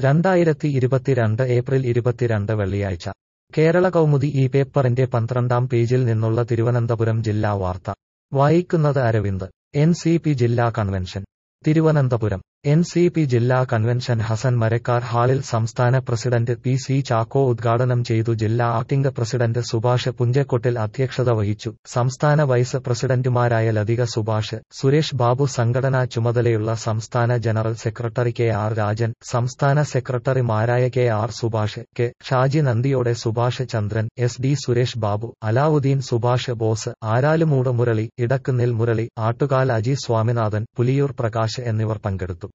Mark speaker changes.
Speaker 1: രണ്ടായിരത്തി ഇരുപത്തിരണ്ട് ഏപ്രിൽ ഇരുപത്തിരണ്ട് വെള്ളിയാഴ്ച കേരള കൗമുദി ഈ പേപ്പറിന്റെ പന്ത്രണ്ടാം പേജിൽ നിന്നുള്ള തിരുവനന്തപുരം ജില്ലാ വാർത്ത വായിക്കുന്നത് അരവിന്ദ് എൻ സി പി ജില്ലാ convention Thiruvananthapuram N C P ജില്ലാ കൺവെൻഷൻ ഹസൻ മരക്കാർ ഹാളിൽ സംസ്ഥാന പ്രസിഡന്റ് പി സി ചാക്കോ ഉദ്ഘാടനം ചെയ്തു ജില്ലാ ആക്ടിംഗ് പ്രസിഡന്റ് സുഭാഷ് പുഞ്ചക്കൊട്ടിൽ അധ്യക്ഷത വഹിച്ചു സംസ്ഥാന വൈസ് പ്രസിഡന്റുമാരായ ലതിക സുഭാഷ് സുരേഷ് ബാബു സംഘടനാ ചുമതലയുള്ള സംസ്ഥാന general secretary K R Rajan സംസ്ഥാന സെക്രട്ടറിമാരായ K R Subhash K Shaji നന്ദിയോടെ സുഭാഷ് ചന്ദ്രൻ എസ് ഡി സുരേഷ് ബാബു അലാവുദ്ദീൻ സുഭാഷ് ബോസ് ആരാലുമൂട് മുരളി ഇടക്കുന്നിൽ മുരളി ആട്ടുകാൽ അജി സ്വാമിനാഥൻ പുലിയൂർ പ്രകാശ് എന്നിവർ പങ്കെടുത്തു